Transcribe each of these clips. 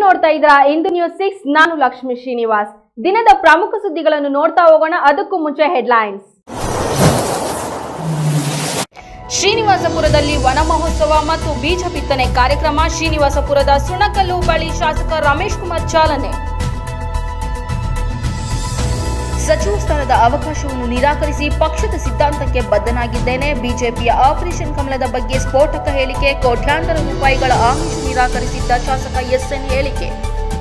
ನೋಡ್ತಾ ಇದ್ರ ಇಂದು news six ನಾನು ಲಕ್ಷ್ಮಿ ಶ್ರೀನಿವಾಸ್ ದಿನದ ಪ್ರಮುಖ ಸುದ್ದಿಗಳನ್ನು ನೋಡ್ತಾ ಹೋಗೋಣ ಅದಕ್ಕೂ ಮುಂಚೆ ಹೆಡ್ಲೈನ್ಸ್ ಶ್ರೀನಿವಾಸಪುರದಲ್ಲಿ ವನ ಮಹೋತ್ಸವ ಮತ್ತು ಬೀಜ ಬಿತ್ತನೆ ಕಾರ್ಯಕ್ರಮ ಶ್ರೀನಿವಾಸಪುರದ ಸುಣಕಲ್ಲು ಬಳಿ ಶಾಸಕ ರಮೇಶ್ ಕುಮಾರ್ ಚಾಲನೆ ಸಚಿವ ಸ್ಥಾನದ ಅವಕಾಶವನ್ನು ನಿರಾಕರಿಸಿ ಪಕ್ಷದ ಸಿದ್ಧಾಂತಕ್ಕೆ ಬದ್ಧನಾಗಿದ್ದೇನೆ ಬಿಜೆಪಿಯ ಆಪರೇಷನ್ ಕಮಲದ ಬಗ್ಗೆ ಸ್ಫೋಟಕ ಹೇಳಿಕೆ ಕೋಟ್ಯಾಂತರ ರೂಪಾಯಿಗಳ ಆಮಿಷ ನಿರಾಕರಿಸಿದ್ದ ಶಾಸಕ ಎಸ್ಎನ್ ಹೇಳಿಕೆ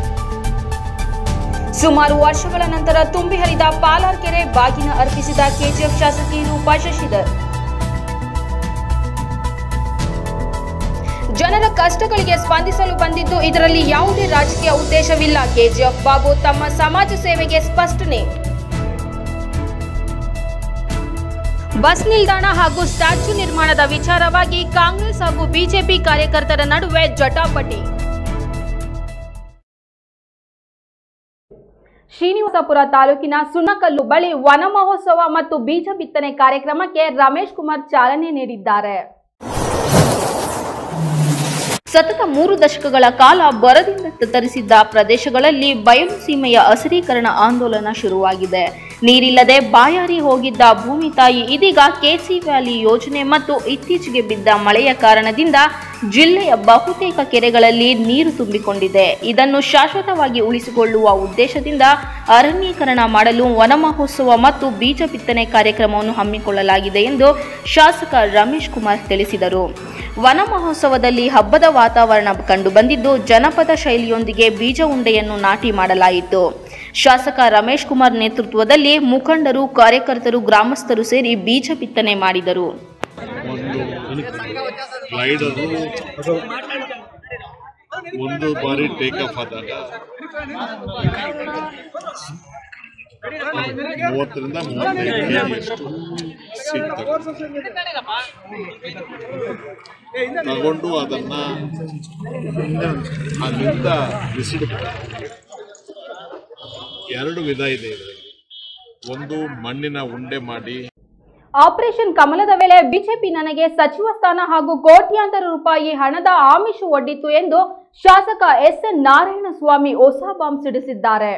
ಸುಮಾರು ವರ್ಷಗಳ ನಂತರ ತುಂಬಿ ಹರಿದ ಪಾಲಾರ್ ಕೆರೆ ಬಾಗಿನ ಅರ್ಪಿಸಿದ ಕೆಜಿಎಫ್ ಶಾಸಕಿ ರೂಪಾ ಶಶಿಧರ್ ಜನರ ಕಷ್ಟಗಳಿಗೆ ಸ್ಪಂದಿಸಲು ಬಂದಿದ್ದು ಇದರಲ್ಲಿ ಯಾವುದೇ ರಾಜಕೀಯ ಉದ್ದೇಶವಿಲ್ಲ ಕೆಜಿಎಫ್ ಬಾಬು ತಮ್ಮ ಸಮಾಜ ಸೇವೆಗೆ ಸ್ಪಷ್ಟನೆ ಬಸ್ ನಿಲ್ದಾಣ ಹಾಗೂ ಸ್ಟ್ಯಾಚ್ಯೂ ನಿರ್ಮಾಣದ ವಿಚಾರವಾಗಿ ಕಾಂಗ್ರೆಸ್ ಹಾಗೂ ಬಿಜೆಪಿ ಕಾರ್ಯಕರ್ತರ ನಡುವೆ ಜಟಾಪಟಿ ಶ್ರೀನಿವಾಸಪುರ ತಾಲೂಕಿನ ಸುಣ್ಣಕಲ್ಲು ಬಳಿ ವನ ಮಹೋತ್ಸವ ಮತ್ತು ಬೀಜ ಬಿತ್ತನೆ ಕಾರ್ಯಕ್ರಮಕ್ಕೆ ರಮೇಶ್ ಕುಮಾರ್ ಚಾಲನೆ ನೀಡಿದ್ದಾರೆ ಸತತ ಮೂರು ದಶಕಗಳ ಕಾಲ ಬರದಿಂದ ತತ್ತರಿಸಿದ್ದ ಪ್ರದೇಶಗಳಲ್ಲಿ ಬಯಲು ಸೀಮೆಯ ಹಸಿರೀಕರಣ ಆಂದೋಲನ ಶುರುವಾಗಿದೆ ನೀರಿಲ್ಲದೆ ಬಾಯಾರಿ ಹೋಗಿದ್ದ ಭೂಮಿ ತಾಯಿ ಇದೀಗ ಕೆಸಿ ವ್ಯಾಲಿ ಯೋಜನೆ ಮತ್ತು ಇತ್ತೀಚೆಗೆ ಬಿದ್ದ ಮಳೆಯ ಕಾರಣದಿಂದ ಜಿಲ್ಲೆಯ ಬಹುತೇಕ ಕೆರೆಗಳಲ್ಲಿ ನೀರು ತುಂಬಿಕೊಂಡಿದೆ ಇದನ್ನು ಶಾಶ್ವತವಾಗಿ ಉಳಿಸಿಕೊಳ್ಳುವ ಉದ್ದೇಶದಿಂದ ಅರಣ್ಯೀಕರಣ ಮಾಡಲು ವನ ಮಹೋತ್ಸವ ಮತ್ತು ಬೀಜ ಬಿತ್ತನೆ ಕಾರ್ಯಕ್ರಮವನ್ನು ಹಮ್ಮಿಕೊಳ್ಳಲಾಗಿದೆ ಎಂದು ಶಾಸಕ ರಮೇಶ್ ಕುಮಾರ್ ತಿಳಿಸಿದರು ವನ ಮಹೋತ್ಸವದಲ್ಲಿ ಹಬ್ಬದ ವಾತಾವರಣ ಕಂಡುಬಂದಿದ್ದು ಜನಪದ ಶೈಲಿಯೊಂದಿಗೆ ಬೀಜ ಉಂಡೆಯನ್ನು ನಾಟಿ ಮಾಡಲಾಯಿತು ಶಾಸಕ ರಮೇಶ್ ಕುಮಾರ್ ನೇತೃತ್ವದಲ್ಲಿ ಮುಖಂಡರು ಕಾರ್ಯಕರ್ತರು ಗ್ರಾಮಸ್ಥರು ಸೇರಿ ಬೀಜ ಬಿತ್ತನೆ ಮಾಡಿದರು ಒಂದು ಗ್ಲೈಡರು ಒಂದು ಬಾರಿ ಟೇಕ್ ಆಫ್ ಆದಾಗ ಮೂವತ್ತರಿಂದ ಮೂವತ್ತೈದು ಕೆಜಿಯಷ್ಟು ಸೀಟ್ ತಗೊಂಡು ಅದನ್ನ ಅಲ್ಲಿಂದ ಬಿಸಿಡ್ತಾರೆ ಎರಡು ವಿಧ ಇದೆ ಇದರಲ್ಲಿ ಒಂದು ಮಣ್ಣಿನ ಉಂಡೆ ಮಾಡಿ ಆಪರೇಷನ್ ಕಮಲದ ವೇಳೆ ಬಿಜೆಪಿ ನನಗೆ ಸಚಿವ ಸ್ಥಾನ ಹಾಗೂ ಕೋಟ್ಯಾಂತರ ರೂಪಾಯಿ ಹಣದ ಆಮಿಷ ಒಡ್ಡಿತು ಎಂದು ಶಾಸಕ ಎಸ್ ಎನ್ ನಾರಾಯಣಸ್ವಾಮಿ ಹೊಸ ಬಾಂಬ್ ಸಿಡಿಸಿದ್ದಾರೆ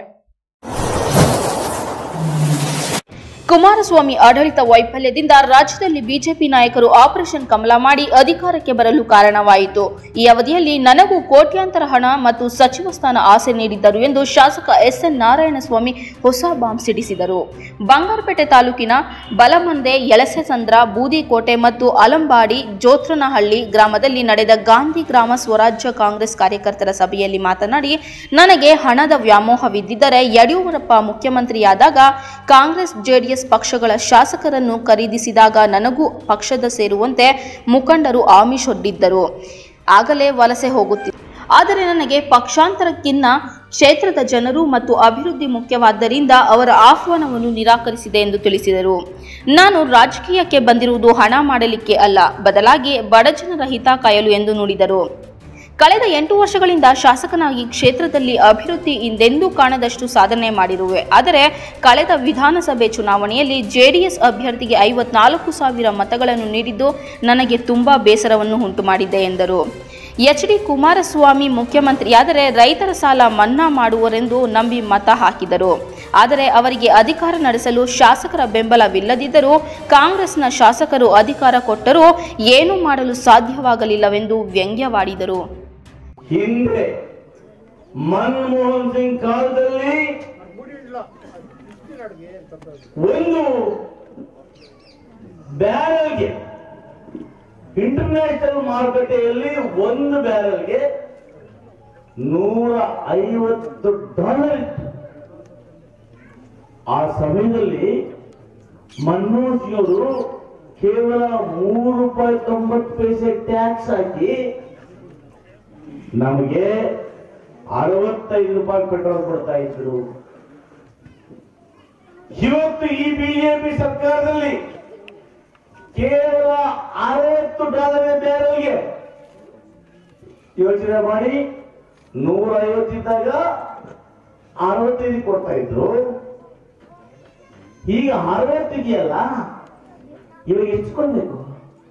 ಕುಮಾರಸ್ವಾಮಿ ಆಡಳಿತ ವೈಫಲ್ಯದಿಂದ ರಾಜ್ಯದಲ್ಲಿ ಬಿಜೆಪಿ ನಾಯಕರು ಆಪರೇಷನ್ ಕಮಲ ಮಾಡಿ ಅಧಿಕಾರಕ್ಕೆ ಬರಲು ಕಾರಣವಾಯಿತು ಈ ಅವಧಿಯಲ್ಲಿ ನನಗೂ ಕೋಟ್ಯಾಂತರ ಹಣ ಮತ್ತು ಸಚಿವ ಸ್ಥಾನ ಆಸೆ ನೀಡಿದ್ದರು ಎಂದು ಶಾಸಕ ಎಸ್ ಎನ್ ನಾರಾಯಣಸ್ವಾಮಿ ಹೊಸ ಬಾಂಬ್ ಸಿಡಿಸಿದರು ಬಂಗಾರಪೇಟೆ ತಾಲೂಕಿನ ಬಲಮಂದೆ ಯಲಸೆಸಂದ್ರ ಬೂದಿಕೋಟೆ ಮತ್ತು ಅಲಂಬಾಡಿ ಜೋತ್ರನಹಳ್ಳಿ ಗ್ರಾಮದಲ್ಲಿ ನಡೆದ ಗಾಂಧಿ ಗ್ರಾಮ ಸ್ವರಾಜ್ಯ ಕಾಂಗ್ರೆಸ್ ಕಾರ್ಯಕರ್ತರ ಸಭೆಯಲ್ಲಿ ಮಾತನಾಡಿ ನನಗೆ ಹಣದ ವ್ಯಾಮೋಹವಿದ್ದಿದ್ದರೆ ಯಡಿಯೂರಪ್ಪ ಮುಖ್ಯಮಂತ್ರಿಯಾದಾಗ ಕಾಂಗ್ರೆಸ್ ಜೆಡಿಎಸ್ ಪಕ್ಷಗಳ ಶಾಸಕರನ್ನು ಖರೀದಿಸಿದಾಗ ನನಗೂ ಪಕ್ಷದ ಸೇರುವಂತೆ ಮುಖಂಡರು ಆಮಿಷೊಡ್ಡಿದ್ದರು ಆಗಲೇ ವಲಸೆ ಹೋಗುತ್ತಿದ್ದರು ಆದರೆ ನನಗೆ ಪಕ್ಷಾಂತರಕ್ಕಿನ್ನ ಕ್ಷೇತ್ರದ ಜನರು ಮತ್ತು ಅಭಿವೃದ್ಧಿ ಮುಖ್ಯವಾದ್ದರಿಂದ ಅವರ ಆಹ್ವಾನವನ್ನು ನಿರಾಕರಿಸಿದೆ ಎಂದು ತಿಳಿಸಿದರು ನಾನು ರಾಜಕೀಯಕ್ಕೆ ಬಂದಿರುವುದು ಹಣ ಮಾಡಲಿಕ್ಕೆ ಅಲ್ಲ ಬದಲಾಗಿ ಬಡಜನರ ಹಿತ ಕಾಯಲು ಎಂದು ನುಡಿದರು ಕಳೆದ ಎಂಟು ವರ್ಷಗಳಿಂದ ಶಾಸಕನಾಗಿ ಕ್ಷೇತ್ರದಲ್ಲಿ ಅಭಿವೃದ್ಧಿ ಹಿಂದೆಂದೂ ಕಾಣದಷ್ಟು ಸಾಧನೆ ಮಾಡಿರುವೆ ಆದರೆ ಕಳೆದ ವಿಧಾನಸಭೆ ಚುನಾವಣೆಯಲ್ಲಿ ಜೆಡಿಎಸ್ ಅಭ್ಯರ್ಥಿಗೆ ಐವತ್ನಾಲ್ಕು ಸಾವಿರ ಮತಗಳನ್ನು ನೀಡಿದ್ದು ನನಗೆ ತುಂಬಾ ಬೇಸರವನ್ನು ಉಂಟು ಮಾಡಿದೆ ಎಂದರು ಎಚ್ ಡಿ ಕುಮಾರಸ್ವಾಮಿ ಮುಖ್ಯಮಂತ್ರಿಯಾದರೆ ರೈತರ ಸಾಲ ಮನ್ನಾ ಮಾಡುವರೆಂದು ನಂಬಿ ಮತ ಹಾಕಿದರು ಆದರೆ ಅವರಿಗೆ ಅಧಿಕಾರ ನಡೆಸಲು ಶಾಸಕರ ಬೆಂಬಲವಿಲ್ಲದಿದ್ದರೂ ಕಾಂಗ್ರೆಸ್ನ ಶಾಸಕರು ಅಧಿಕಾರ ಕೊಟ್ಟರೂ ಏನೂ ಮಾಡಲು ಸಾಧ್ಯವಾಗಲಿಲ್ಲವೆಂದು ವ್ಯಂಗ್ಯವಾಡಿದರು ಹಿಂದೆ ಮನಮೋಹನ್ ಸಿಂಗ್ ಕಾಲದಲ್ಲಿ ಒಂದು ಬ್ಯಾರಲ್ಗೆ ಇಂಟರ್ನ್ಯಾಷನಲ್ ಮಾರುಕಟ್ಟೆಯಲ್ಲಿ ಒಂದು ಬ್ಯಾರಲ್ಗೆ ನೂರ ಐವತ್ತು ಡಾಲರ್ ಇತ್ತು ಆ ಸಮಯದಲ್ಲಿ ಮನಮೋಹನ್ ಸಿಂಗ್ ಅವರು ಕೇವಲ ಮೂರು ರೂಪಾಯಿ ತೊಂಬತ್ತು ಪೈಸೆ ಟ್ಯಾಕ್ಸ್ ಹಾಕಿ ನಮಗೆ ಅರವತ್ತೈದು ರೂಪಾಯಿ ಪೆಟ್ರೋಲ್ ಕೊಡ್ತಾ ಇದ್ರು ಇವತ್ತು ಈ ಬಿಜೆಪಿ ಸರ್ಕಾರದಲ್ಲಿ ಕೇವಲ ಅರವತ್ತು ಡಾಲರ್ ಬ್ಯಾರಲ್ಗೆ ಯೋಚನೆ ಮಾಡಿ ನೂರ ಐವತ್ತಿದ್ದಾಗ ಅರವತ್ತೈದು ಕೊಡ್ತಾ ಇದ್ರು ಈಗ ಅರವತ್ತಿದೆಯಲ್ಲ ಇವಾಗ ಹೆಚ್ಚಿಕೊಳ್ಬೇಕು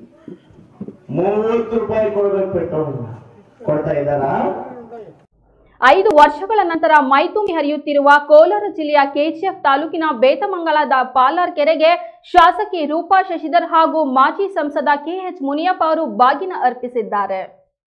ಮೂವತ್ತು ರೂಪಾಯಿ ಕೊಡ್ಬೇಕು ಪೆಟ್ರೋಲ್ ಕೊಡ್ತಾ ಇದ್ದಾರಾ ಐದು ವರ್ಷಗಳ ನಂತರ ಮೈತುಂಬಿ ಹರಿಯುತ್ತಿರುವ ಕೋಲಾರ ಜಿಲ್ಲೆಯ ಕೆಜಿಎಫ್ ತಾಲೂಕಿನ ಬೇತಮಂಗಲದ ಪಾಲಾರ್ ಕೆರೆಗೆ ಶಾಸಕಿ ರೂಪಾ ಶಶಿಧರ್ ಹಾಗೂ ಮಾಜಿ ಸಂಸದ ಕೆಎಚ್ ಮುನಿಯಪ್ಪ ಅವರು ಬಾಗಿನ ಅರ್ಪಿಸಿದ್ದಾರೆ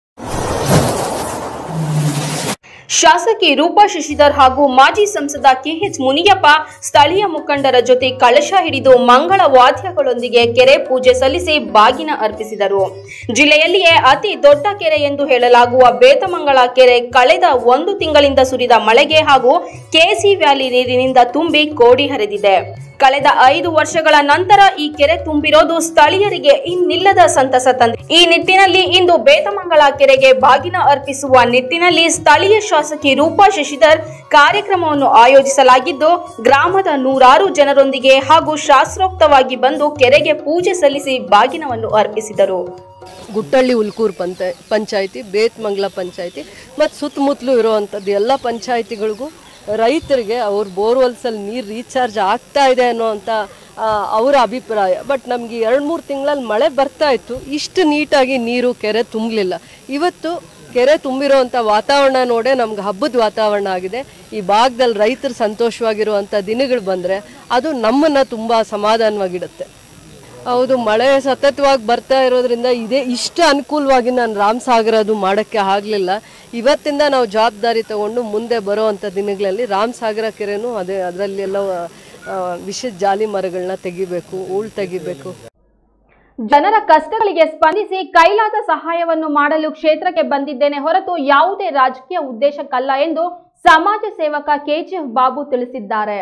ಶಾಸಕಿ ರೂಪಾ ಶಶಿಧರ್ ಹಾಗೂ ಮಾಜಿ ಸಂಸದ ಕೆಎಚ್ ಮುನಿಯಪ್ಪ ಸ್ಥಳೀಯ ಮುಖಂಡರ ಜೊತೆ ಕಳಶ ಹಿಡಿದು ಮಂಗಳ ವಾದ್ಯಗಳೊಂದಿಗೆ ಕೆರೆ ಪೂಜೆ ಸಲ್ಲಿಸಿ ಬಾಗಿನ ಅರ್ಪಿಸಿದರು ಜಿಲ್ಲೆಯಲ್ಲಿಯೇ ಅತಿ ದೊಡ್ಡ ಕೆರೆ ಎಂದು ಹೇಳಲಾಗುವ ಬೇತಮಂಗಳ ಕೆರೆ ಕಳೆದ ಒಂದು ತಿಂಗಳಿಂದ ಸುರಿದ ಮಳೆಗೆ ಹಾಗೂ ಕೆಸಿ ವ್ಯಾಲಿ ನೀರಿನಿಂದ ತುಂಬಿ ಕೋಡಿ ಹರಿದಿದೆ ಕಳೆದ ಐದು ವರ್ಷಗಳ ನಂತರ ಈ ಕೆರೆ ತುಂಬಿರೋದು ಸ್ಥಳೀಯರಿಗೆ ಇನ್ನಿಲ್ಲದ ಸಂತಸ ತಂದಿದೆ ಈ ನಿಟ್ಟಿನಲ್ಲಿ ಇಂದು ಬೇತಮಂಗಲ ಕೆರೆಗೆ ಬಾಗಿನ ಅರ್ಪಿಸುವ ನಿಟ್ಟಿನಲ್ಲಿ ಸ್ಥಳೀಯ ಶಾಸಕಿ ರೂಪಾ ಶಶಿಧರ್ ಕಾರ್ಯಕ್ರಮವನ್ನು ಆಯೋಜಿಸಲಾಗಿದ್ದು ಗ್ರಾಮದ ನೂರಾರು ಜನರೊಂದಿಗೆ ಹಾಗೂ ಶಾಸ್ತ್ರೋಕ್ತವಾಗಿ ಬಂದು ಕೆರೆಗೆ ಪೂಜೆ ಸಲ್ಲಿಸಿ ಬಾಗಿನವನ್ನು ಅರ್ಪಿಸಿದರು ಗುಟ್ಟಳ್ಳಿ ಉಲ್ಕೂರು ಪಂಚ ಪಂಚಾಯಿತಿ ಬೇತ್ಮಂಗ್ಲ ಪಂಚಾಯಿತಿ ಮತ್ತು ಸುತ್ತಮುತ್ತಲೂ ಇರುವಂಥದ್ದು ಎಲ್ಲ ಪಂಚಾಯಿತಿಗಳಿಗೂ ರೈತರಿಗೆ ಅವ್ರ ಬೋರ್ವೆಲ್ಸಲ್ಲಿ ನೀರು ರೀಚಾರ್ಜ್ ಆಗ್ತಾ ಇದೆ ಅನ್ನೋವಂಥ ಆ, ಅವರ ಅಭಿಪ್ರಾಯ ಬಟ್ ನಮಗೆ ಎರಡು ಮೂರು ತಿಂಗಳಲ್ಲಿ ಮಳೆ ಬರ್ತಾ ಇತ್ತು ಇಷ್ಟು ನೀಟಾಗಿ ನೀರು ಕೆರೆ ತುಂಬಲಿಲ್ಲ ಇವತ್ತು ಕೆರೆ ತುಂಬಿರೋವಂಥ ವಾತಾವರಣ ನೋಡೇ ನಮ್ಗೆ ಹಬ್ಬದ ವಾತಾವರಣ ಆಗಿದೆ ಈ ಭಾಗದಲ್ಲಿ ರೈತರು ಸಂತೋಷವಾಗಿರುವಂಥ ದಿನಗಳು ಬಂದರೆ ಅದು ನಮ್ಮನ್ನು ತುಂಬ ಸಮಾಧಾನವಾಗಿಡುತ್ತೆ ಹೌದು ಮಳೆ ಸತತವಾಗಿ ಬರ್ತಾ ಇರೋದ್ರಿಂದ ಇದೇ ಇಷ್ಟು ಅನುಕೂಲವಾಗಿ ನಾನು ರಾಮ್ ಸಾಗರ ಅದು ಮಾಡೋಕ್ಕೆ ಆಗಲಿಲ್ಲ ಇವತ್ತಿಂದ ನಾವು ಜವಾಬ್ದಾರಿ ತಗೊಂಡು ಮುಂದೆ ಬರೋವಂಥ ದಿನಗಳಲ್ಲಿ ರಾಮ್ ಸಾಗರ ಕೆರೆನೂ ಅದೇ ಅದರಲ್ಲಿ ಎಲ್ಲ ಆ, ವಿಷದ ಜಾಲಿ ಮರಗಳನ್ನ ತೆಗಿಬೇಕು ಹೂಳ್ ತೆಗಿಬೇಕು ಜನರ ಕಷ್ಟಗಳಿಗೆ ಸ್ಪಂದಿಸಿ ಕೈಲಾದ ಸಹಾಯವನ್ನು ಮಾಡಲು ಕ್ಷೇತ್ರಕ್ಕೆ ಬಂದಿದ್ದೇನೆ ಹೊರತು ಯಾವುದೇ ರಾಜಕೀಯ ಉದ್ದೇಶಕ್ಕಲ್ಲ ಎಂದು ಸಮಾಜ ಸೇವಕ ಕೆಜಿಎಫ್ ಬಾಬು ತಿಳಿಸಿದ್ದಾರೆ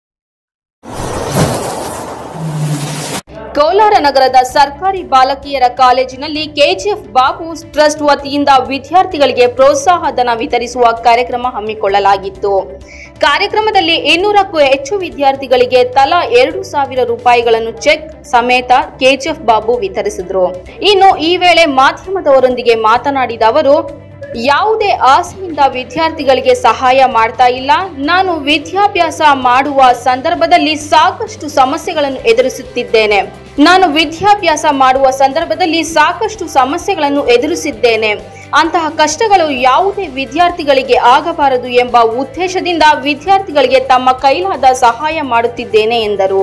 ಕೋಲಾರ ನಗರದ ಸರ್ಕಾರಿ ಬಾಲಕಿಯರ ಕಾಲೇಜಿನಲ್ಲಿ ಕೆಜಿಎಫ್ ಬಾಬು ಟ್ರಸ್ಟ್ ವತಿಯಿಂದ ವಿದ್ಯಾರ್ಥಿಗಳಿಗೆ ಪ್ರೋತ್ಸಾಹ ಧನ ವಿತರಿಸುವ ಕಾರ್ಯಕ್ರಮ ಹಮ್ಮಿಕೊಳ್ಳಲಾಗಿತ್ತು ಕಾರ್ಯಕ್ರಮದಲ್ಲಿ ಇನ್ನೂರಕ್ಕೂ ಹೆಚ್ಚು ವಿದ್ಯಾರ್ಥಿಗಳಿಗೆ ತಲಾ ಎರಡು ಸಾವಿರ ರೂಪಾಯಿಗಳನ್ನು ಚೆಕ್ ಸಮೇತ ಕೆಜಿಎಫ್ ಬಾಬು ವಿತರಿಸಿದ್ರು ಇನ್ನು ಈ ವೇಳೆ ಮಾಧ್ಯಮದವರೊಂದಿಗೆ ಮಾತನಾಡಿದ ಅವರು ಯಾವುದೇ ಆಸೆಯಿಂದ ವಿದ್ಯಾರ್ಥಿಗಳಿಗೆ ಸಹಾಯ ಮಾಡ್ತಾ ಇಲ್ಲ ನಾನು ವಿದ್ಯಾಭ್ಯಾಸ ಮಾಡುವ ಸಂದರ್ಭದಲ್ಲಿ ಸಾಕಷ್ಟು ಸಮಸ್ಯೆಗಳನ್ನು ಎದುರಿಸುತ್ತಿದ್ದೇನೆ ನಾನು ವಿದ್ಯಾಭ್ಯಾಸ ಮಾಡುವ ಸಂದರ್ಭದಲ್ಲಿ ಸಾಕಷ್ಟು ಸಮಸ್ಯೆಗಳನ್ನು ಎದುರಿಸಿದ್ದೇನೆ ಅಂತಹ ಕಷ್ಟಗಳು ಯಾವುದೇ ವಿದ್ಯಾರ್ಥಿಗಳಿಗೆ ಆಗಬಾರದು ಎಂಬ ಉದ್ದೇಶದಿಂದ ವಿದ್ಯಾರ್ಥಿಗಳಿಗೆ ತಮ್ಮ ಕೈಲಾದ ಸಹಾಯ ಮಾಡುತ್ತಿದ್ದೇನೆ ಎಂದರು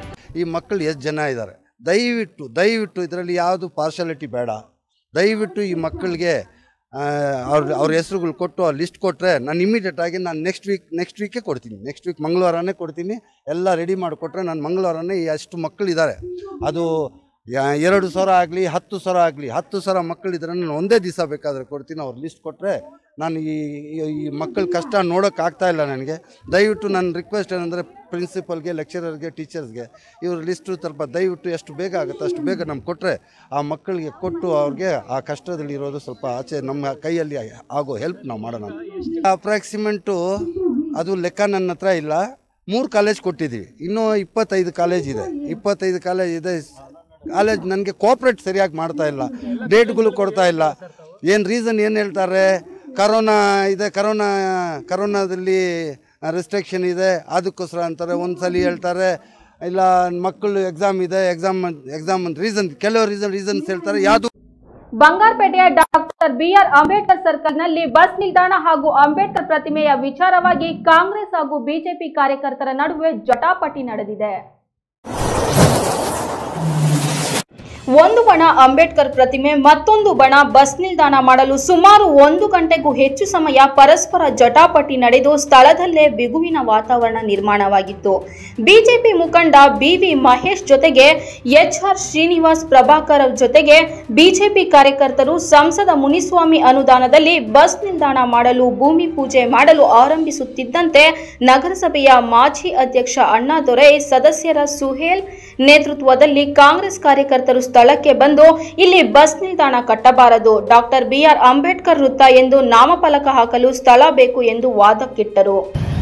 ಈ ಮಕ್ಕಳು ಎಷ್ಟು ಜನ ಇದ್ದಾರೆ ದಯವಿಟ್ಟು ದಯವಿಟ್ಟು ಇದರಲ್ಲಿ ಯಾವುದು ಪಾರ್ಶಾಲಿಟಿ ಬೇಡ ದಯವಿಟ್ಟು ಈ ಮಕ್ಕಳಿಗೆ ಅವ್ರ ಅವ್ರ ಹೆಸ್ರುಗಳು ಕೊಟ್ಟು ಲಿಸ್ಟ್ ಕೊಟ್ಟರೆ ನಾನು ಇಮಿಡಿಯೇಟಾಗಿ ನಾನು ನೆಕ್ಸ್ಟ್ ವೀಕ್ ನೆಕ್ಸ್ಟ್ ವೀಕೇ ಕೊಡ್ತೀನಿ ನೆಕ್ಸ್ಟ್ ವೀಕ್ ಮಂಗಳವಾರನೇ ಕೊಡ್ತೀನಿ ಎಲ್ಲ ರೆಡಿ ಮಾಡಿಕೊಟ್ರೆ ನಾನು ಮಂಗಳವಾರನೇ ಈ ಅಷ್ಟು ಮಕ್ಕಳಿದ್ದಾರೆ ಅದು ಯಾ- ಎರಡು ಸಾವಿರ ಆಗಲಿ ಹತ್ತು ಸಾವಿರ ಆಗಲಿ ಹತ್ತು ಸಾವಿರ ಮಕ್ಕಳಿದ್ರೆ ನಾನು ಒಂದೇ ದಿವಸ ಬೇಕಾದರೆ ಕೊಡ್ತೀನಿ ಅವ್ರು ಲಿಸ್ಟ್ ಕೊಟ್ಟರೆ ನಾನು ಈ ಈ- ಈ ಮಕ್ಕಳ ಕಷ್ಟ ನೋಡೋಕೆ ಆಗ್ತಾ ಇಲ್ಲ ನನಗೆ ದಯವಿಟ್ಟು ನನ್ನ ರಿಕ್ವೆಸ್ಟ್ ಏನಂದರೆ ಪ್ರಿನ್ಸಿಪಲ್ಗೆ ಲೆಕ್ಚರರ್ಗೆ ಟೀಚರ್ಸ್ಗೆ ಇವ್ರ ಲಿಸ್ಟು ಸ್ವಲ್ಪ ದಯವಿಟ್ಟು ಎಷ್ಟು ಬೇಗ ಆಗುತ್ತೆ ಅಷ್ಟು ಬೇಗ ನಮ್ಗೆ ಕೊಟ್ಟರೆ ಆ ಮಕ್ಕಳಿಗೆ ಕೊಟ್ಟು ಅವ್ರಿಗೆ ಆ ಕಷ್ಟದಲ್ಲಿ ಇರೋದು ಸ್ವಲ್ಪ ಆಚೆ ನಮ್ಮ ಕೈಯಲ್ಲಿ ಆಗೋ ಹೆಲ್ಪ್ ನಾವು ಮಾಡೋಣ ಅಪ್ರಾಕ್ಸಿಮೆಂಟು ಅದು ಲೆಕ್ಕ ನನ್ನ ಹತ್ರ ಇಲ್ಲ ಮೂರು ಕಾಲೇಜ್ ಕೊಟ್ಟಿದ್ದೀವಿ ಇನ್ನೂ ಇಪ್ಪತ್ತೈದು ಕಾಲೇಜ್ ಇದೆ ಇಪ್ಪತ್ತೈದು ಕಾಲೇಜ್ ಇದೆ ಕಾಲೇಜ್ ನನಗೆ ಕೋಪ್ರೇಟ್ ಸರಿಯಾಗಿ ಮಾಡ್ತಾ ಇಲ್ಲ ಡೇಟ್ಗಳು ಕೊಡ್ತಾ ಇಲ್ಲ ಏನು ರೀಸನ್ ಏನು ಹೇಳ್ತಾರೆ ಕರೋನಾ ಇದೆ ಕರೋನಾ ಕರೋನಾದಲ್ಲಿ ರೆಸ್ಟ್ರಿಕ್ಷನ್ ಇದೆ ಅದಕ್ಕೋಸ್ಕರ ಅಂತಾರೆ ಒಂದು ಸಲ ಹೇಳ್ತಾರೆ ಇಲ್ಲ ಮಕ್ಕಳು ಎಕ್ಸಾಮ್ ಇದೆ ಎಕ್ಸಾಮ್ ಎಕ್ಸಾಮ್ ಅಂತ ರೀಸನ್ ಕೆಲವು ರೀಸನ್ ರೀಸನ್ಸ್ ಹೇಳ್ತಾರೆ ಯಾವುದು ಬಂಗಾರಪೇಟೆಯ ಡಾಕ್ಟರ್ ಬಿಆರ್ ಅಂಬೇಡ್ಕರ್ ಸರ್ಕಲ್ನಲ್ಲಿ ಬಸ್ ನಿಲ್ದಾಣ ಹಾಗೂ ಅಂಬೇಡ್ಕರ್ ಪ್ರತಿಮೆಯ ವಿಚಾರವಾಗಿ ಕಾಂಗ್ರೆಸ್ ಹಾಗೂ ಬಿಜೆಪಿ ಕಾರ್ಯಕರ್ತರ ನಡುವೆ ಜಟಾಪಟಿ ನಡೆದಿದೆ ಒಂದು ಬಣ ಅಂಬೇಡ್ಕರ್ ಪ್ರತಿಮೆ ಮತ್ತೊಂದು ಬಣ ಬಸ್ ನಿಲ್ದಾಣ ಮಾಡಲು ಸುಮಾರು ಒಂದು ಗಂಟೆಗೂ ಹೆಚ್ಚು ಸಮಯ ಪರಸ್ಪರ ಜಟಾಪಟಿ ನಡೆದು ಸ್ಥಳದಲ್ಲೇ ಬಿಗುವಿನ ವಾತಾವರಣ ನಿರ್ಮಾಣವಾಗಿತ್ತು ಬಿಜೆಪಿ ಮುಖಂಡ ಬಿವಿ ಮಹೇಶ್ ಜೊತೆಗೆ ಎಚ್ಆರ್ ಶ್ರೀನಿವಾಸ್ ಪ್ರಭಾಕರ್ ಜೊತೆಗೆ ಬಿಜೆಪಿ ಕಾರ್ಯಕರ್ತರು ಸಂಸದ ಮುನಿಸ್ವಾಮಿ ಅನುದಾನದಲ್ಲಿ ಬಸ್ ನಿಲ್ದಾಣ ಮಾಡಲು ಭೂಮಿ ಪೂಜೆ ಮಾಡಲು ಆರಂಭಿಸುತ್ತಿದ್ದಂತೆ ನಗರಸಭೆಯ ಮಾಜಿ ಅಧ್ಯಕ್ಷ ಅಣ್ಣಾದೊರೈ ಸದಸ್ಯರ ಸುಹೇಲ್ ನೇತೃತ್ವದಲ್ಲಿ ಕಾಂಗ್ರೆಸ್ ಕಾರ್ಯಕರ್ತರು ಸ್ಥಳಕ್ಕೆ ಬಂದು ಇಲ್ಲಿ ಬಸ್ ನಿಲ್ದಾಣ ಕಟ್ಟಬಾರದು ಡಾಕ್ಟರ್ ಬಿಆರ್ ಅಂಬೇಡ್ಕರ್ ವೃತ್ತ ಎಂದು ನಾಮಫಲಕ ಹಾಕಲು ಸ್ಥಳ ಬೇಕು ಎಂದು ವಾದಕ್ಕಿಟ್ಟರು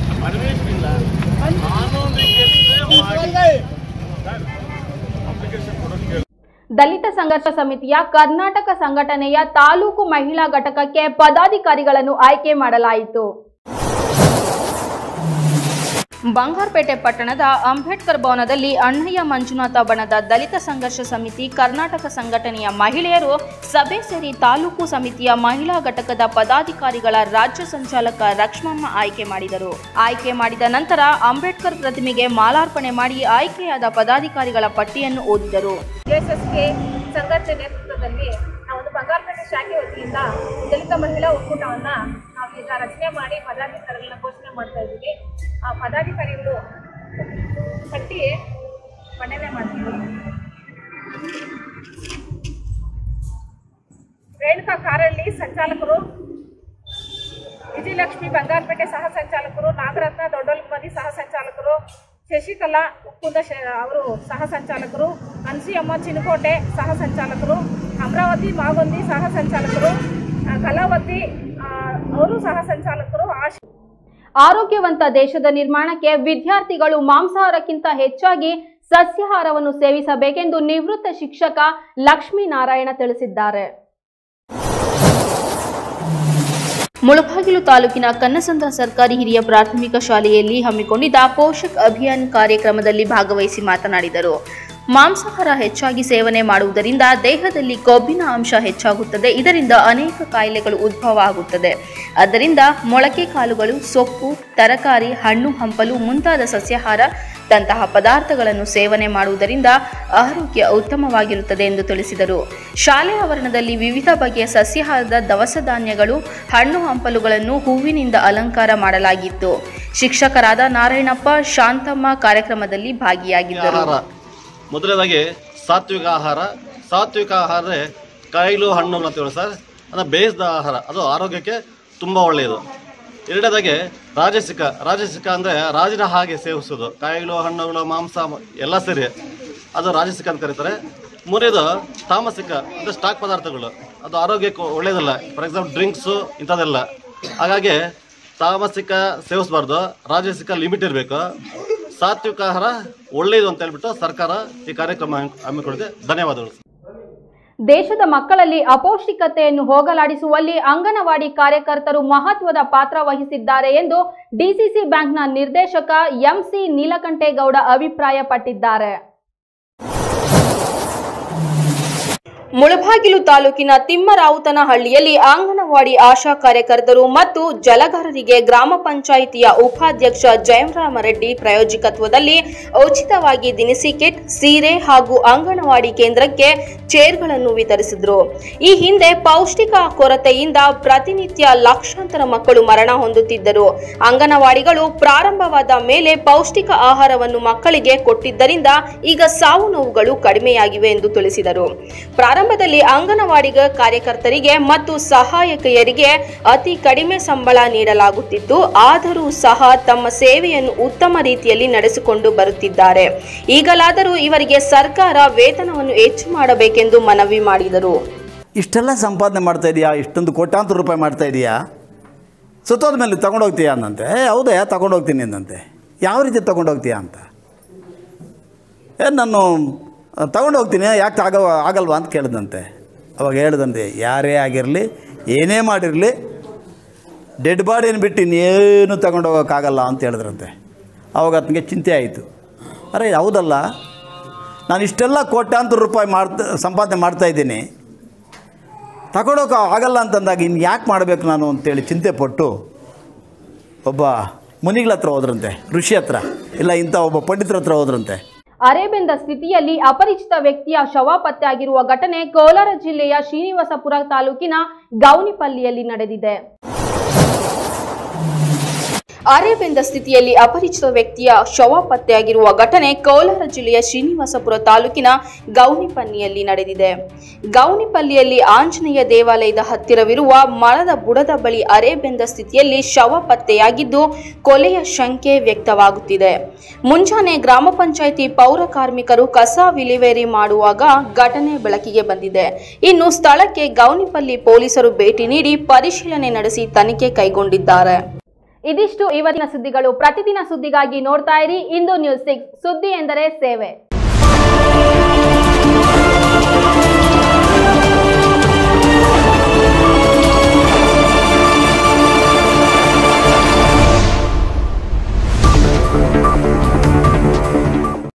ದಲಿತ ಸಂಘರ್ಷ ಸಮಿತಿಯ ಕರ್ನಾಟಕ ಸಂಘಟನೆಯ ತಾಲೂಕು ಮಹಿಳಾ ಘಟಕಕ್ಕೆ ಪದಾಧಿಕಾರಿಗಳನ್ನು ಆಯ್ಕೆ ಮಾಡಲಾಯಿತು ಬಂಗಾರಪೇಟೆ ಪಟ್ಟಣದ ಅಂಬೇಡ್ಕರ್ ಭವನದಲ್ಲಿ ಅಣ್ಣಯ್ಯ ಮಂಜುನಾಥ ಬಣದ ದಲಿತ ಸಂಘರ್ಷ ಸಮಿತಿ ಕರ್ನಾಟಕ ಸಂಘಟನೆಯ ಮಹಿಳೆಯರು ಸಭೆ ಸೇರಿ ತಾಲೂಕು ಸಮಿತಿಯ ಮಹಿಳಾ ಘಟಕದ ಪದಾಧಿಕಾರಿಗಳ ರಾಜ್ಯ ಸಂಚಾಲಕ ಲಕ್ಷ್ಮಮ್ಮ ಆಯ್ಕೆ ಮಾಡಿದರು ಆಯ್ಕೆ ಮಾಡಿದ ನಂತರ ಅಂಬೇಡ್ಕರ್ ಪ್ರತಿಮೆಗೆ ಮಾಲಾರ್ಪಣೆ ಮಾಡಿ ಆಯ್ಕೆಯಾದ ಪದಾಧಿಕಾರಿಗಳ ಪಟ್ಟಿಯನ್ನು ಓದಿದರು ಜೆಎಸ್ಎಸ್ಕೆ ಸಂಘಟನೆ ನೇತೃತ್ವದಲ್ಲಿ ನಾವೊಂದು ಬಂಗಾರಪೇಟೆ ಶಾಖೆ ವತಿಯಿಂದ ದಲಿತ ಮಹಿಳಾ ಒಕ್ಕೂಟವನ್ನ ನಾವು ಈಗ ರಚನೆ ಮಾಡಿ ಪದಾಧಿಕಾರಿಗಳನ್ನ ಘೋಷಣೆ ಮಾಡ್ತಾ ಇದ್ದೀವಿ ಆ ಪದಾಧಿಕಾರಿಗಳು ಪಟ್ಟಿ ಮಂಡನೆ ಮಾಡ್ತೀವಿ ರೇಣುಕಾ ಕಾರಳ್ಳಿ ಸಂಚಾಲಕರು ವಿಜಯಲಕ್ಷ್ಮಿ ಬಂಗಾರಪೇಟೆ ಸಹ ಸಂಚಾಲಕರು ನಾಗರತ್ನ ದೊಡ್ಡಲ್ಮದಿ ಸಹ ಸಂಚಾಲಕರು ಶಶಿಕಲಾ ಉಕ್ಕುಂದ ಶ ಅವರು ಸಹ ಸಂಚಾಲಕರು ಅನ್ಸಿಯಮ್ಮ ಚಿನಕೋಟೆ ಸಹ ಸಂಚಾಲಕರು ಅಮರಾವತಿ ಮಾಗೊಂದಿ ಸಹ ಸಂಚಾಲಕರು ಆ, ಕಲಾವತಿ ಆ, ಅವರು ಸಹ ಸಂಚಾಲಕರು ಆಶಾ ಆರೋಗ್ಯವಂತ ದೇಶದ ನಿರ್ಮಾಣಕ್ಕೆ ವಿದ್ಯಾರ್ಥಿಗಳು ಮಾಂಸಾಹಾರಕ್ಕಿಂತ ಹೆಚ್ಚಾಗಿ ಸಸ್ಯಾಹಾರವನ್ನು ಸೇವಿಸಬೇಕೆಂದು ನಿವೃತ್ತ ಶಿಕ್ಷಕ ಲಕ್ಷ್ಮೀನಾರಾಯಣ ತಿಳಿಸಿದ್ದಾರೆ ಮುಳಬಾಗಿಲು ತಾಲೂಕಿನ ಕನ್ನಸಂದ್ರ ಸರ್ಕಾರಿ ಹಿರಿಯ ಪ್ರಾಥಮಿಕ ಶಾಲೆಯಲ್ಲಿ ಹಮ್ಮಿಕೊಂಡಿದ್ದ ಪೋಷಕ್ ಅಭಿಯಾನ್ ಕಾರ್ಯಕ್ರಮದಲ್ಲಿ ಭಾಗವಹಿಸಿ ಮಾತನಾಡಿದರು ಮಾಂಸಾಹಾರ ಹೆಚ್ಚಾಗಿ ಸೇವನೆ ಮಾಡುವುದರಿಂದ ದೇಹದಲ್ಲಿ ಕೊಬ್ಬಿನ ಅಂಶ ಹೆಚ್ಚಾಗುತ್ತದೆ ಇದರಿಂದ ಅನೇಕ ಕಾಯಿಲೆಗಳು ಉದ್ಭವ ಆಗುತ್ತದೆ ಆದ್ದರಿಂದ ಮೊಳಕೆ ಕಾಳುಗಳು ಸೊಪ್ಪು ತರಕಾರಿ ಹಣ್ಣು ಹಂಪಲು ಮುಂತಾದ ಸಸ್ಯಾಹಾರ ತಂತಹ ಪದಾರ್ಥಗಳನ್ನು ಸೇವನೆ ಮಾಡುವುದರಿಂದ ಆರೋಗ್ಯ ಉತ್ತಮವಾಗಿರುತ್ತದೆ ಎಂದು ತಿಳಿಸಿದರು ಶಾಲೆ ಆವರಣದಲ್ಲಿ ವಿವಿಧ ಬಗೆಯ ಸಸ್ಯಾಹಾರದ ದವಸ ಧಾನ್ಯಗಳು ಹಣ್ಣು ಹಂಪಲುಗಳನ್ನು ಹೂವಿನಿಂದ ಅಲಂಕಾರ ಮಾಡಲಾಗಿತ್ತು ಶಿಕ್ಷಕರಾದ ನಾರಾಯಣಪ್ಪ ಶಾಂತಮ್ಮ ಕಾರ್ಯಕ್ರಮದಲ್ಲಿ ಭಾಗಿಯಾಗಿದ್ದರು ಆಹಾರ ಮೊದಲನೇದಾಗಿ ಸಾತ್ವಿಕ ಆಹಾರ ಸಾತ್ವಿಕ ಆಹಾರ ಕಾಯಿಲು ಹಣ್ಣುಗಳು ಅಂತೀವಲ್ಲ ಸರ್ ಅಂದರೆ ಬೇಯಿಸಿದ ಆಹಾರ ಅದು ಆರೋಗ್ಯಕ್ಕೆ ತುಂಬ ಒಳ್ಳೆಯದು ಎರಡನೇದಾಗಿ ರಾಜಸಿಕ ರಾಜಸಿಕ ಅಂದರೆ ರಾಜನ ಹಾಗೆ ಸೇವಿಸೋದು ಕಾಯಿಲು ಹಣ್ಣುಗಳು ಮಾಂಸ ಎಲ್ಲ ಸೇರಿ ಅದು ರಾಜಸಿಕ ಅಂತ ಕರೀತಾರೆ ಮೂರನೇದು ತಾಮಸಿಕ ಅಂದರೆ ಸ್ಟಾಕ್ ಪದಾರ್ಥಗಳು ಅದು ಆರೋಗ್ಯಕ್ಕೆ ಒಳ್ಳೆಯದಲ್ಲ ಫಾರ್ ಎಕ್ಸಾಂಪಲ್ ಡ್ರಿಂಕ್ಸು ಇಂಥದ್ದೆಲ್ಲ ಹಾಗಾಗಿ ತಾಮಸಿಕ ಸೇವಿಸಬಾರ್ದು ರಾಜಸಿಕ ಲಿಮಿಟ್ ಇರಬೇಕು ಸಾತ್ವಿಕ ಆಹಾರ ಒಳ್ಳೆಯದು ಅಂತ ಹೇಳ್ಬಿಟ್ಟು ಸರ್ಕಾರ ಈ ಕಾರ್ಯಕ್ರಮ ಹಮ್ಮಿಕೊಂಡಿದೆ ಧನ್ಯವಾದಗಳು ದೇಶದ ಮಕ್ಕಳಲ್ಲಿ ಅಪೌಷ್ಟಿಕತೆಯನ್ನು ಹೋಗಲಾಡಿಸುವಲ್ಲಿ ಅಂಗನವಾಡಿ ಕಾರ್ಯಕರ್ತರು ಮಹತ್ವದ ಪಾತ್ರ ವಹಿಸಿದ್ದಾರೆ ಎಂದು ಡಿಸಿಸಿ ಬ್ಯಾಂಕ್ನ ನಿರ್ದೇಶಕ ಎಂಸಿ ನೀಲಕಂಠೇಗೌಡ ಅಭಿಪ್ರಾಯಪಟ್ಟಿದ್ದಾರೆ ಮುಳಬಾಗಿಲು ತಾಲೂಕಿನ ತಿಮ್ಮರಾವುತನಹಳ್ಳಿಯಲ್ಲಿ ಅಂಗನವಾಡಿ ಆಶಾ ಕಾರ್ಯಕರ್ತರು ಮತ್ತು ಜಲಗಾರರಿಗೆ ಗ್ರಾಮ ಪಂಚಾಯಿತಿಯ ಉಪಾಧ್ಯಕ್ಷ ಜಯರಾಮರೆಡ್ಡಿ ಪ್ರಾಯೋಜಕತ್ವದಲ್ಲಿ ಉಚಿತವಾಗಿ ದಿನಸಿ ಕಿಟ್ ಸೀರೆ ಹಾಗೂ ಅಂಗನವಾಡಿ ಕೇಂದ್ರಕ್ಕೆ ಚೇರ್ಗಳನ್ನು ವಿತರಿಸಿದರು ಈ ಹಿಂದೆ ಪೌಷ್ಟಿಕ ಕೊರತೆಯಿಂದ ಪ್ರತಿನಿತ್ಯ ಲಕ್ಷಾಂತರ ಮಕ್ಕಳು ಮರಣ ಹೊಂದುತ್ತಿದ್ದರು ಅಂಗನವಾಡಿಗಳು ಪ್ರಾರಂಭವಾದ ಮೇಲೆ ಪೌಷ್ಟಿಕ ಆಹಾರವನ್ನು ಮಕ್ಕಳಿಗೆ ಕೊಟ್ಟಿದ್ದರಿಂದ ಈಗ ಸಾವು ನೋವುಗಳು ಕಡಿಮೆಯಾಗಿವೆ ಎಂದು ತಿಳಿಸಿದರು ಪ್ರಾರಂಭದಲ್ಲಿ ಅಂಗನವಾಡಿಗ ಕಾರ್ಯಕರ್ತರಿಗೆ ಮತ್ತು ಸಹಾಯಕಿಯರಿಗೆ ಅತಿ ಕಡಿಮೆ ಸಂಬಳ ನೀಡಲಾಗುತ್ತಿತ್ತು ಆದರೂ ಸಹ ತಮ್ಮ ಸೇವೆಯನ್ನು ಉತ್ತಮ ರೀತಿಯಲ್ಲಿ ನಡೆಸಿಕೊಂಡು ಬರುತ್ತಿದ್ದಾರೆ ಈಗಲಾದರೂ ಇವರಿಗೆ ಸರ್ಕಾರ ವೇತನವನ್ನು ಹೆಚ್ಚು ಮಾಡಬೇಕೆಂದು ಮನವಿ ಮಾಡಿದರು ಇಷ್ಟೆಲ್ಲ ಸಂಪಾದನೆ ಮಾಡ್ತಾ ಇದೀಯಾ ಇಷ್ಟೊಂದು ಕೋಟ್ಯಾಂತರ ರೂಪಾಯಿ ಮಾಡ್ತಾ ಇದೀಯಾ ಸುತ್ತೋದ ಮೇಲೆ ತಗೊಂಡೋಗ್ತೀಯಾ ಅಂದಂತೆ ಏ ಹೌದಾ ತಗೊಂಡೋಗ್ತೀನಿ ಅಂದಂತೆ ಯಾವ ರೀತಿ ತಗೊಂಡೋಗ್ತೀಯಾ ಅಂತ ಏ ನಾನು ತಗೊಂಡೋಗ್ತೀನಿ ಯಾಕೆ ಆಗ ಆಗಲ್ವಾ ಅಂತ ಕೇಳಿದಂತೆ ಅವಾಗ ಹೇಳ್ದಂತೆ ಯಾರೇ ಆಗಿರಲಿ ಏನೇ ಮಾಡಿರಲಿ ಡೆಡ್ ಬಾಡಿನ ಬಿಟ್ಟು ಇನ್ನೇನು ತಗೊಂಡೋಗೋಕ್ಕಾಗಲ್ಲ ಅಂತ ಹೇಳಿದ್ರಂತೆ ಅವಾಗ ಆತನಿಗೆ ಚಿಂತೆ ಆಯಿತು ಅರೆ ಹೌದಲ್ಲ ನಾನು ಇಷ್ಟೆಲ್ಲ ಕೋಟ್ಯಾಂತರ ರೂಪಾಯಿ ಮಾಡ್ತಾ ಸಂಪಾದನೆ ಮಾಡ್ತಾ ಇದ್ದೀನಿ ತಗೊಂಡೋಕೆ ಆಗಲ್ಲ ಅಂತಂದಾಗ ಇನ್ನು ಯಾಕೆ ಮಾಡಬೇಕು ನಾನು ಅಂತೇಳಿ ಚಿಂತೆ ಪಟ್ಟು ಒಬ್ಬ ಮುನಿಗಳ ಹತ್ರ ಹೋದ್ರಂತೆ ಋಷಿ ಹತ್ರ ಇಲ್ಲ ಇಂಥ ಒಬ್ಬ ಪಂಡಿತರ ಹತ್ರ ಹೋದ್ರಂತೆ ಅರೆಬೆಂದ ಸ್ಥಿತಿಯಲ್ಲಿ ಅಪರಿಚಿತ ವ್ಯಕ್ತಿಯ ಶವ ಪತ್ತೆಯಾಗಿರುವ ಘಟನೆ ಕೋಲಾರ ಜಿಲ್ಲೆಯ ಶ್ರೀನಿವಾಸಪುರ ತಾಲೂಕಿನ ಗೌನಿಪಲ್ಲಿಯಲ್ಲಿ ನಡೆದಿದೆ ಅರೆಬೆಂದ ಸ್ಥಿತಿಯಲ್ಲಿ ಅಪರಿಚಿತ ವ್ಯಕ್ತಿಯ ಶವ ಪತ್ತೆಯಾಗಿರುವ ಘಟನೆ ಕೋಲಾರ ಜಿಲ್ಲೆಯ ಶ್ರೀನಿವಾಸಪುರ ತಾಲೂಕಿನ ಗೌನಿಪನ್ನಿಯಲ್ಲಿ ನಡೆದಿದೆ ಗೌನಿಪಲ್ಲಿಯಲ್ಲಿ ಆಂಜನೇಯ ದೇವಾಲಯದ ಹತ್ತಿರವಿರುವ ಮರದ ಬುಡದ ಬಳಿ ಅರೆಬೆಂದ ಸ್ಥಿತಿಯಲ್ಲಿ ಶವ ಪತ್ತೆಯಾಗಿದ್ದು ಕೊಲೆಯ ಶಂಕೆ ವ್ಯಕ್ತವಾಗುತ್ತಿದೆ ಮುಂಜಾನೆ ಗ್ರಾಮ ಪಂಚಾಯಿತಿ ಪೌರ ಕಾರ್ಮಿಕರು ಕಸ ವಿಲೇವಾರಿ ಮಾಡುವಾಗ ಘಟನೆ ಬೆಳಕಿಗೆ ಬಂದಿದೆ ಇನ್ನು ಸ್ಥಳಕ್ಕೆ ಗೌನಿಪಲ್ಲಿ ಪೊಲೀಸರು ಭೇಟಿ ನೀಡಿ ಪರಿಶೀಲನೆ ನಡೆಸಿ ತನಿಖೆ ಕೈಗೊಂಡಿದ್ದಾರೆ ಇದಿಷ್ಟು ಇವತ್ತಿನ ಸುದ್ದಿಗಳು ಪ್ರತಿದಿನ ಸುದ್ದಿಗಾಗಿ ನೋಡ್ತಾ ಇರಿ ಇಂದು ನ್ಯೂಸ್ ಸಿಕ್ಸ್ ಸುದ್ದಿ ಎಂದರೆ ಸೇವೆ